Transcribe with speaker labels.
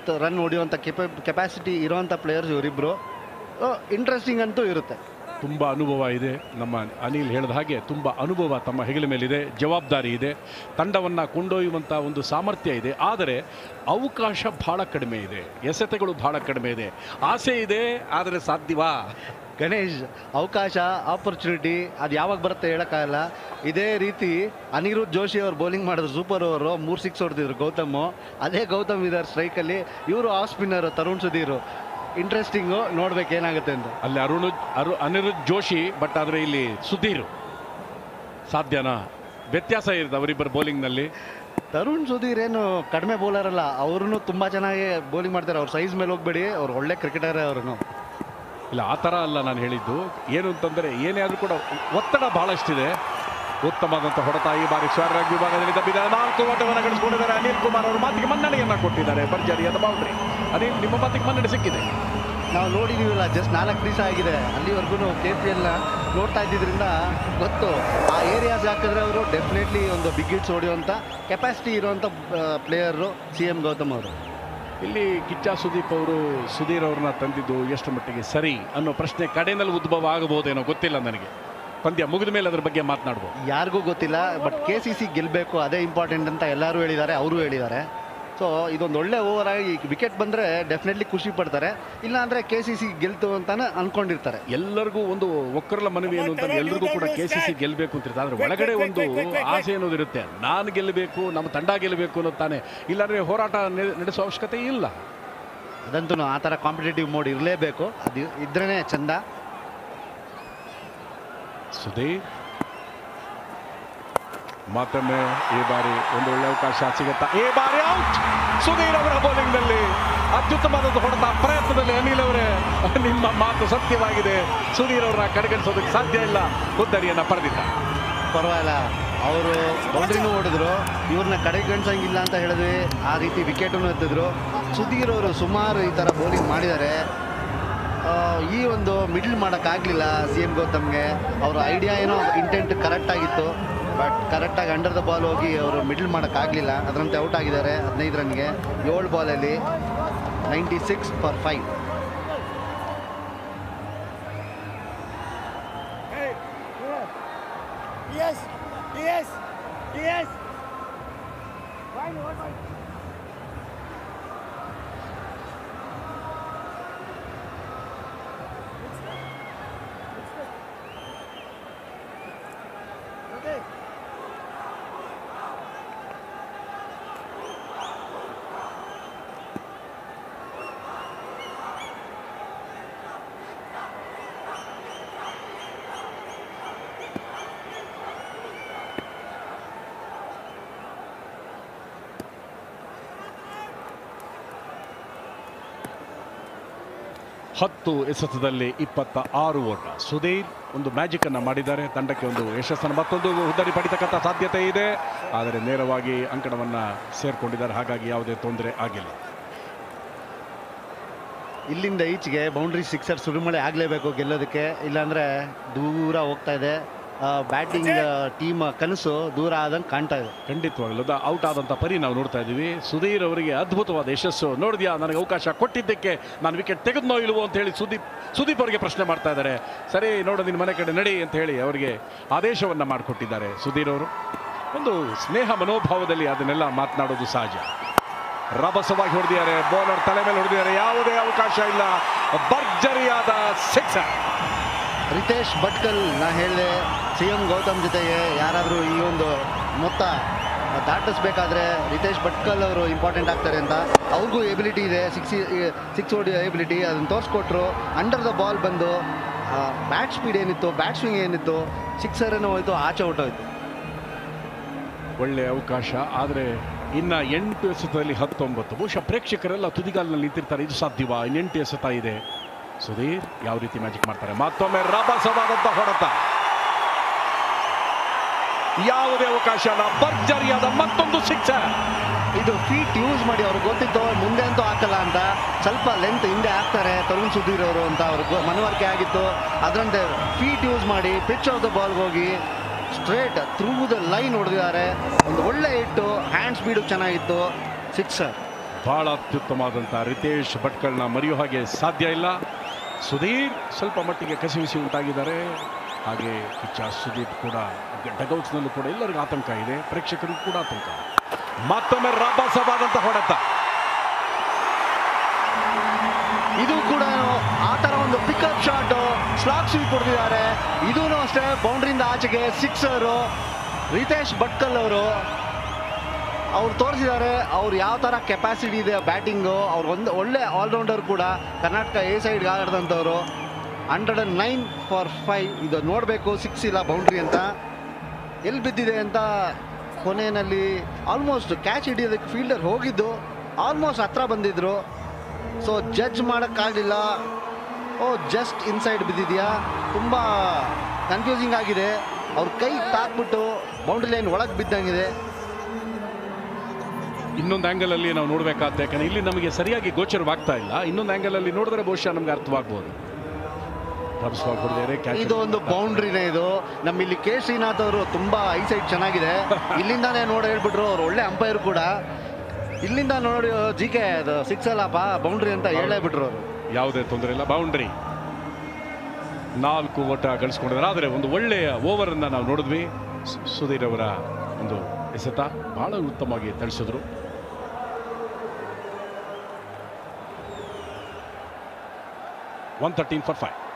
Speaker 1: ಐವತ್ತು ರನ್ ಹೊಡೆಯುವಂಥ ಕೆಪ ಕೆಪಾಸಿಟಿ ಇರೋವಂಥ ಪ್ಲೇಯರ್ಸ್ ಇವರಿಬ್ಬರು ಇಂಟ್ರೆಸ್ಟಿಂಗ್ ಅಂತೂ ಇರುತ್ತೆ
Speaker 2: ತುಂಬ ಅನುಭವ ಇದೆ ನಮ್ಮ ಅನಿಲ್ ಹೇಳಿದ ಹಾಗೆ ತುಂಬ ಅನುಭವ ತಮ್ಮ ಹೆಗಲ ಮೇಲಿದೆ ಜವಾಬ್ದಾರಿ ಇದೆ ತಂಡವನ್ನು ಕೊಂಡೊಯ್ಯುವಂಥ ಒಂದು ಸಾಮರ್ಥ್ಯ ಇದೆ ಆದರೆ ಅವಕಾಶ ಬಹಳ ಕಡಿಮೆ ಇದೆ ಎಸೆತಗಳು ಬಹಳ ಕಡಿಮೆ ಇದೆ ಆಸೆ ಇದೆ ಆದರೆ ಸಾಧ್ಯವಾ
Speaker 1: ಗಣೇಶ್ ಅವಕಾಶ ಆಪರ್ಚುನಿಟಿ ಅದು ಯಾವಾಗ ಬರುತ್ತೆ ಹೇಳೋಕ್ಕಾಗಲ್ಲ ಇದೇ ರೀತಿ ಅನಿರುದ್ಧ್ ಜೋಶಿ ಅವ್ರು ಬೌಲಿಂಗ್ ಮಾಡಿದ್ರು ಸೂಪರ್ ಓವರು ಮೂರು ಸಿಕ್ಸ್ ಹೊಡೆದಿದ್ರು ಗೌತಮ್ ಅದೇ ಗೌತಮ್ ಇದ್ದಾರೆ ಸ್ಟ್ರೈಕಲ್ಲಿ ಇವರು off spinner Tarun Sudhir interesting ನೋಡ್ಬೇಕು ಏನಾಗುತ್ತೆ ಅಂತ
Speaker 2: ಅಲ್ಲಿ ಅರುಣ್ ಅರು ಅನಿರುದ್ಧ್ ಜೋಶಿ ಬಟ್ ಆದರೆ ಇಲ್ಲಿ ಸುಧೀರ್ ಸಾಧ್ಯನಾ ವ್ಯತ್ಯಾಸ ಇರುತ್ತೆ ಅವರಿಬ್ಬರು ಬೌಲಿಂಗ್ನಲ್ಲಿ
Speaker 1: ತರುಣ್ ಸುಧೀರ್ ಏನು ಕಡಿಮೆ ಬೌಲರ್ ಅಲ್ಲ ಅವ್ರೂ ತುಂಬ ಚೆನ್ನಾಗಿ ಬೌಲಿಂಗ್ ಮಾಡ್ತಾರೆ ಅವ್ರ ಸೈಜ್ ಮೇಲೆ ಹೋಗ್ಬೇಡಿ ಅವ್ರು ಒಳ್ಳೆ ಕ್ರಿಕೆಟರೇ ಅವ್ರು
Speaker 2: ಇಲ್ಲ ಆ ಥರ ಅಲ್ಲ ನಾನು ಹೇಳಿದ್ದು ಏನು ಅಂತಂದರೆ ಏನೇ ಆದರೂ ಕೂಡ ಒತ್ತಡ ಬಹಳಷ್ಟಿದೆ ಉತ್ತಮವಾದಂಥ ಹೊಡೆತ ಈ ಬಾರಿ ಸ್ವಾರಾಗ್ ವಿಭಾಗದಲ್ಲಿ ತಪ್ಪಿದ್ದಾರೆ ನಾಲ್ಕು ಓಟವನ್ನು ಗಳಿಸಿಕೊಂಡಿದ್ದಾರೆ ಅನಿಲ್ ಕುಮಾರ್ ಅವರು ಮಾತಿಗೆ ಮನ್ನಣೆಯನ್ನು ಕೊಟ್ಟಿದ್ದಾರೆ ಭರ್ಜರಿಯಾದ ಬೌಂಡ್ರಿ ಅನಿಲ್ ನಿಮ್ಮ ಮಾತಿಗೆ ಮನ್ನಣೆ ಸಿಕ್ಕಿದೆ
Speaker 1: ನಾವು ನೋಡಿದೀವಲ್ಲ ಜಸ್ಟ್ ನಾಲ್ಕು ದಿವಸ ಆಗಿದೆ ಅಲ್ಲಿವರೆಗೂ ಕೆ ಪಿ ಎಲ್ನ ನೋಡ್ತಾ ಇದ್ದಿದ್ರಿಂದ ಗೊತ್ತು ಆ ಏರಿಯಾಸ್ ಹಾಕಿದ್ರೆ ಅವರು ಡೆಫಿನೆಟ್ಲಿ ಒಂದು ಬಿಗ್ ಹಿಟ್ಸ್ ಹೊಡೆಯುವಂಥ ಕೆಪಾಸಿಟಿ ಇರುವಂಥ ಪ್ಲೇಯರು ಸಿ ಎಂ ಗೌತಮ್ ಅವರು
Speaker 2: ಇಲ್ಲಿ ಕಿಚ್ಚ ಸುದೀಪ್ ಅವರು ಸುಧೀರ್ ಅವ್ರನ್ನ ತಂದಿದ್ದು ಎಷ್ಟು ಮಟ್ಟಿಗೆ ಸರಿ ಅನ್ನೋ ಪ್ರಶ್ನೆ ಕಡೆಯಲ್ಲಿ ಉದ್ಭವ ಆಗಬಹುದೇನೋ ಗೊತ್ತಿಲ್ಲ ನನಗೆ ಪಂದ್ಯ ಮುಗಿದ ಮೇಲೆ ಅದ್ರ ಬಗ್ಗೆ ಮಾತನಾಡ್ಬೋದು
Speaker 1: ಯಾರಿಗೂ ಗೊತ್ತಿಲ್ಲ ಬಟ್ ಕೆ ಸಿ ಸಿ ಗೆಲ್ಲಬೇಕು ಅದೇ ಇಂಪಾರ್ಟೆಂಟ್ ಅಂತ ಎಲ್ಲರೂ ಹೇಳಿದ್ದಾರೆ ಅವರು ಹೇಳಿದ್ದಾರೆ ಸೊ ಇದೊಂದು ಒಳ್ಳೆ ಓವರ್ ಆಗಿ ವಿಕೆಟ್ ಬಂದರೆ ಡೆಫಿನೆಟ್ಲಿ ಖುಷಿ ಪಡ್ತಾರೆ ಇಲ್ಲ ಅಂದರೆ ಕೆ ಸಿ ಸಿ ಗೆಲ್ತು ಅಂತಾನೆ ಅನ್ಕೊಂಡಿರ್ತಾರೆ
Speaker 2: ಎಲ್ಲರಿಗೂ ಒಂದು ಒಕ್ಕರಲ ಮನವಿ ಏನು ಅಂತಂದ್ರೆ ಎಲ್ರಿಗೂ ಕೂಡ ಕೆ ಸಿ ಸಿ ಗೆಲ್ಲಬೇಕು ಅಂತಿರ್ತಾರೆ ಆದ್ರೆ ಒಳಗಡೆ ಒಂದು ಆಸೆ ಅನ್ನೋದಿರುತ್ತೆ ನಾನು ಗೆಲ್ಲಬೇಕು ನಮ್ಮ ತಂಡ ಗೆಲ್ಲಬೇಕು ಅನ್ನೋದು ತಾನೆ ಇಲ್ಲಾಂದ್ರೆ ಹೋರಾಟ ನೆ- ನಡೆಸೋ ಅವಶ್ಯಕತೆ ಇಲ್ಲ
Speaker 1: ಅದಂತೂ ಆ ಥರ ಕಾಂಪಿಟೇಟಿವ್ ಮೋಡ್ ಇರಲೇಬೇಕು ಅದು ಇದ್ರೇ ಚಂದ
Speaker 2: ಸುಧೀರ್ ಮತ್ತೊಮ್ಮೆ ಈ ಬಾರಿ ಒಂದು ಒಳ್ಳೆ ಅವಕಾಶ ಸಿಗುತ್ತಾ ಈ ಬಾರಿ ಔಟ್ ಸುಧೀರ್ ಅವರ ಬೌಲಿಂಗ್ ನಲ್ಲಿ ಅತ್ಯುತ್ತಮವಾದ ಹೊಡೆತ ಪ್ರಯತ್ನದಲ್ಲಿ ಅನಿಲ್ ಅವರೇ ನಿಮ್ಮ ಮಾತು ಸತ್ಯವಾಗಿದೆ ಸುಧೀರ್ ಅವರನ್ನ ಕಡೆಗಣಿಸೋದಕ್ಕೆ ಸಾಧ್ಯ ಇಲ್ಲ ಉದ್ದರಿಯನ್ನ ಪಡೆದಿದ್ದಾರೆ
Speaker 1: ಪರವಾಗಿಲ್ಲ ಅವರು ಬೌಂಡ್ರಿನೂ ಹೊಡೆದ್ರು ಇವ್ರನ್ನ ಕಡೆಗಣಿಸಂಗಿಲ್ಲ ಅಂತ ಹೇಳಿದ್ವಿ ಆ ರೀತಿ ವಿಕೆಟನ್ನು ಎತ್ತಿದ್ರು ಸುಧೀರ್ ಅವರು ಸುಮಾರು ಈ ಥರ ಬೌಲಿಂಗ್ ಮಾಡಿದ್ದಾರೆ ಆ, ಈ ಒಂದು ಮಿಡ್ಲ್ ಮಾಡೋಕ್ಕಾಗಲಿಲ್ಲ ಸಿ ಎಂ ಗೌತಮ್ಗೆ ಅವ್ರ ಐಡಿಯಾ ಏನೋ ಇಂಟೆಂಟ್ ಕರೆಕ್ಟ್ ಆಗಿತ್ತು ಬಟ್ ಕರೆಕ್ಟಾಗಿ ಅಂಡರ್ ದ ಬಾಲ್ ಹೋಗಿ ಅವರು ಮಿಡ್ಲ್ ಮಾಡೋಕ್ಕಾಗಲಿಲ್ಲ ಅದರಂತೆ ಔಟ್ ಆಗಿದ್ದಾರೆ ಹದಿನೈದು ರನ್ಗೆ ಏಳು ಬಾಲಲ್ಲಿ ninety six for five
Speaker 3: Yes, yes, yes. Fine, one, one. Okay.
Speaker 2: ಹತ್ತು ಎಸೆತದಲ್ಲಿ ಇಪ್ಪತ್ತ ಆರು ಓಟ ಸುಧೀರ್ ಒಂದು ಮ್ಯಾಜಿಕ್ ಅನ್ನ ಮಾಡಿದ್ದಾರೆ ತಂಡಕ್ಕೆ ಒಂದು ಯಶಸ್ಸನ್ನು ಮತ್ತೊಂದು ಉದ್ದರಿ ಪಡಿತಕ್ಕಂಥ ಸಾಧ್ಯತೆ ಇದೆ ಆದರೆ ನೇರವಾಗಿ ಅಂಕಣವನ್ನ ಸೇರ್ಕೊಂಡಿದ್ದಾರೆ ಹಾಗಾಗಿ ಯಾವುದೇ ತೊಂದರೆ ಆಗಿಲ್ಲ
Speaker 1: ಇಲ್ಲಿಂದ ಈಚೆಗೆ ಬೌಂಡ್ರಿ ಸಿಕ್ಸರ್ ಸುರಿಮಳೆ ಆಗಲೇಬೇಕು ಗೆಲ್ಲೋದಕ್ಕೆ ಇಲ್ಲಾಂದರೆ ದೂರ ಹೋಗ್ತಾ ಇದೆ ಬ್ಯಾಟಿಂಗ್ ಟೀಮ್ ಕನಸು ದೂರ ಆದಂಗೆ ಕಾಣ್ತಾ ಇದೆ
Speaker 2: ಖಂಡಿತವಾಗಲೂ ಔಟ್ ಆದಂಥ ಪರಿ ನಾವು ನೋಡ್ತಾ ಇದ್ದೀವಿ ಸುಧೀರ್ ಅವರಿಗೆ ಅದ್ಭುತವಾದ ಯಶಸ್ಸು ನೋಡಿದ್ಯಾ ನನಗೆ ಅವಕಾಶ ಕೊಟ್ಟಿದ್ದಕ್ಕೆ ನಾನು ವಿಕೆಟ್ ತೆಗೆದ್ನೋ ಇಲ್ವೋ ಅಂತ ಹೇಳಿ ಸುದೀಪ್ ಸುದೀಪ್ ಅವರಿಗೆ ಪ್ರಶ್ನೆ ಮಾಡ್ತಾ ಇದ್ದಾರೆ ಸರಿ ನೋಡು ನಿನ್ನ ಮನೆ ಕಡೆ ನಡಿ ಅಂತ ಹೇಳಿ ಅವರಿಗೆ ಆದೇಶವನ್ನು ಮಾಡಿಕೊಟ್ಟಿದ್ದಾರೆ ಸುಧೀರ್ ಅವರು ಒಂದು ಸ್ನೇಹ ಮನೋಭಾವದಲ್ಲಿ ಅದನ್ನೆಲ್ಲ ಮಾತನಾಡೋದು ಸಹಜ ರಭಸವಾಗಿ ಹೊಡೆದಿದ್ದಾರೆ ಬೌಲರ್ ತಲೆ ಮೇಲೆ ಹೊಡೆದಿದ್ದಾರೆ ಯಾವುದೇ ಅವಕಾಶ ಇಲ್ಲ ಭರ್ಜರಿಯಾದ ಸಿಕ್ಸರ್
Speaker 1: ರಿತೇಶ್ ಭಟ್ಕಲ್ ನಾ ಹೇಳಿದೆ ಸಿ ಎಂ ಗೌತಮ್ ಜೊತೆಗೆ ಯಾರಾದರೂ ಈ ಒಂದು ಮೊತ್ತ ದಾಟಿಸ್ಬೇಕಾದ್ರೆ ರಿತೇಶ್ ಭಟ್ಕಲ್ ಅವರು ಇಂಪಾರ್ಟೆಂಟ್ ಆಗ್ತಾರೆ ಅಂತ ಅವ್ರಿಗೂ ಎಬಿಲಿಟಿ ಇದೆ ಸಿಕ್ಸ್ ಸಿಕ್ಸ್ ಓಡಿ ಎಬಿಲಿಟಿ ಅದನ್ನು ತೋರಿಸ್ಕೊಟ್ರು ಅಂಡರ್ ದ ಬಾಲ್ ಬಂದು ಬ್ಯಾಟ್ ಸ್ಪೀಡ್ ಏನಿತ್ತು ಬ್ಯಾಟ್ ಸ್ವಿಂಗ್ ಏನಿತ್ತು ಸಿಕ್ಸರ್ ಏನೋ ಹೋಯ್ತು ಆಚೆ ಹೊಟ್ಟೋಯ್ತು
Speaker 2: ಒಳ್ಳೆ ಅವಕಾಶ ಆದರೆ ಇನ್ನ ಎಂಟು ಎಸೆತದಲ್ಲಿ ಹತ್ತೊಂಬತ್ತು ಬಹುಶಃ ಪ್ರೇಕ್ಷಕರೆಲ್ಲ ತುದಿಗಾಲಿನಲ್ಲಿ ನಿಂತಿರ್ತಾರೆ ಇದು ಸಾಧ್ಯವಾ ಇನ್ನೆಂಟು ಎಸೆತ ಇದೆ ಸುಧೀರ್ ಯಾವ ರೀತಿ ಮ್ಯಾಜಿಕ್ ಮಾಡ್ತಾರೆ ಮತ್ತೊಮ್ಮೆ ರಭಸವಾದಂಥ ಹೊಡೆತ ಯಾವುದೇ ಅವಕಾಶ ಅಲ್ಲ ಭರ್ಜರಿಯಾದ ಮತ್ತೊಂದು ಸಿಕ್ಸರ್
Speaker 1: ಇದು ಫೀಟ್ ಯೂಸ್ ಮಾಡಿ ಅವ್ರಿಗೆ ಗೊತ್ತಿತ್ತು ಮುಂದೆ ಅಂತೂ ಹಾಕಲ್ಲ ಅಂತ ಸ್ವಲ್ಪ ಲೆಂತ್ ಹಿಂದೆ ಹಾಕ್ತಾರೆ ತರುಣ್ ಸುಧೀರ್ ಅವರು ಅಂತ ಅವ್ರಿಗೆ ಮನವರಿಕೆ ಆಗಿತ್ತು ಅದರಂತೆ ಫೀಟ್ ಯೂಸ್ ಮಾಡಿ ಪಿಚ್ ಆಫ್ ದ ಬಾಲ್ಗೆ ಹೋಗಿ ಸ್ಟ್ರೇಟ್ ಥ್ರೂ ದ ಲೈನ್ ಹೊಡೆದಿದ್ದಾರೆ ಒಂದು ಒಳ್ಳೆ ಹಿಟ್ಟು ಹ್ಯಾಂಡ್ ಸ್ಪೀಡು ಚೆನ್ನಾಗಿತ್ತು ಸಿಕ್ಸರ್
Speaker 2: ಬಹಳ ಅತ್ಯುತ್ತಮವಾದಂಥ ರಿತೇಶ್ ಭಟ್ಕಳ್ನ ಮರೆಯೋ ಹಾಗೆ ಸಾಧ್ಯ ಇಲ್ಲ ಸುಧೀರ್ ಸ್ವಲ್ಪ ಮಟ್ಟಿಗೆ ಕಸಿವಿಸಿ ಉಂಟಾಗಿದ್ದಾರೆ ಹಾಗೆ ಕಿಚ್ಚ ಸುದೀಪ್ ಕೂಡ ಡಗೌಟ್ಸ್ನಲ್ಲೂ ಕೂಡ ಎಲ್ಲರಿಗೂ ಆತಂಕ ಇದೆ ಪ್ರೇಕ್ಷಕರಿಗೂ ಕೂಡ ಆತಂಕ ಮತ್ತೊಮ್ಮೆ ರಭಸವಾದಂಥ ಹೊಡೆತ
Speaker 1: ಇದು ಕೂಡ ಆ ಥರ ಒಂದು ಪಿಕಪ್ ಶಾಟ್ ಸ್ಲಾಕ್ ಸ್ವೀಪ್ ಹೊಡೆದಿದ್ದಾರೆ ಇದೂ ಅಷ್ಟೇ ಬೌಂಡ್ರಿಯಿಂದ ಆಚೆಗೆ ಸಿಕ್ಸರು ರಿತೇಶ್ ಭಟ್ಕಲ್ ಅವರು ಅವ್ರು ತೋರಿಸಿದ್ದಾರೆ ಅವ್ರು ಯಾವ ಥರ ಕೆಪಾಸಿಟಿ ಇದೆ ಬ್ಯಾಟಿಂಗು ಅವ್ರು ಒಂದು ಒಳ್ಳೆ ಆಲ್ರೌಂಡರ್ ಕೂಡ ಕರ್ನಾಟಕ ಎ ಸೈಡ್ಗೆ ಆಡಿದಂಥವ್ರು hundred and nine for five ಇದು ನೋಡಬೇಕು ಸಿಕ್ಸ್ ಇಲ್ಲ ಬೌಂಡ್ರಿ ಅಂತ ಎಲ್ಲಿ ಬಿದ್ದಿದೆ ಅಂತ ಕೊನೆಯಲ್ಲಿ ಆಲ್ಮೋಸ್ಟ್ ಕ್ಯಾಚ್ ಹಿಡಿಯೋದಕ್ಕೆ ಫೀಲ್ಡರ್ ಹೋಗಿದ್ದು ಆಲ್ಮೋಸ್ಟ್ ಹತ್ರ ಬಂದಿದ್ರು ಸೊ ಜಡ್ಜ್ ಮಾಡೋಕ್ಕಾಗಲಿಲ್ಲ ಓ ಜಸ್ಟ್ ಇನ್ಸೈಡ್ ಬಿದ್ದಿದೆಯಾ ತುಂಬ ಕನ್ಫ್ಯೂಸಿಂಗ್ ಆಗಿದೆ ಅವ್ರ ಕೈ ತಾಕ್ಬಿಟ್ಟು ಬೌಂಡ್ರಿ ಲೈನ್ ಒಳಗೆ ಬಿದ್ದಂಗಿದೆ
Speaker 2: ಇನ್ನೊಂದು ಆ್ಯಂಗಲ್ ಅಲ್ಲಿ ನಾವು ನೋಡಬೇಕಾದ ಯಾಕಂದ್ರೆ ಇಲ್ಲಿ ನಮಗೆ ಸರಿಯಾಗಿ ಗೋಚರವಾಗ್ತಾ ಇಲ್ಲ ಇನ್ನೊಂದು ಆ್ಯಂಗಲ್ ಅಲ್ಲಿ ನೋಡಿದ್ರೆ ಬಹುಶಃ ನಮ್ಗೆ ಅರ್ಥವಾಗ್ಬೋದು ರಭಸವಾಗಿ ಹೊಡೆದಿದ್ದಾರೆ ಕ್ಯಾಚ್
Speaker 1: ಇದು ಒಂದು ಬೌಂಡ್ರಿನೇ ಇದು ನಮ್ಮ ಇಲ್ಲಿ ಕೆ ಶ್ರೀನಾಥ್ ಅವರು ತುಂಬಾ ಐಸೈಟ್ ಚೆನ್ನಾಗಿದೆ ಇಲ್ಲಿಂದಾನೇ ನೋಡಿ ಹೇಳ್ಬಿಟ್ರು ಅವ್ರು ಒಳ್ಳೆ ಅಂಪೈರ್ ಕೂಡ ಇಲ್ಲಿಂದ ನೋಡಿ ಜಿ ಕೆ ಅದು ಸಿಕ್ಸ್ ಅಲ್ಲಪ್ಪ ಬೌಂಡ್ರಿ ಅಂತ ಹೇಳೇ ಬಿಟ್ರು ಅವರು
Speaker 2: ಯಾವುದೇ ತೊಂದರೆ ಇಲ್ಲ ಬೌಂಡ್ರಿ ನಾಲ್ಕು ಓಟ ಗಳಿಸ್ಕೊಂಡಿದ್ದಾರೆ ಆದರೆ ಒಂದು ಒಳ್ಳೆಯ ಓವರ್ ಅನ್ನ ನಾವು ನೋಡಿದ್ವಿ ಸು- ಸುಧೀರ್ ಅವರ ಒಂದು ಎಸೆತ ಬಹಳ ಉತ್ತಮವಾಗಿ ತಳಿಸಿದ್ರು ಒನ್ ತರ್ಟೀನ್ ಫಾರ್ ಫೈವ್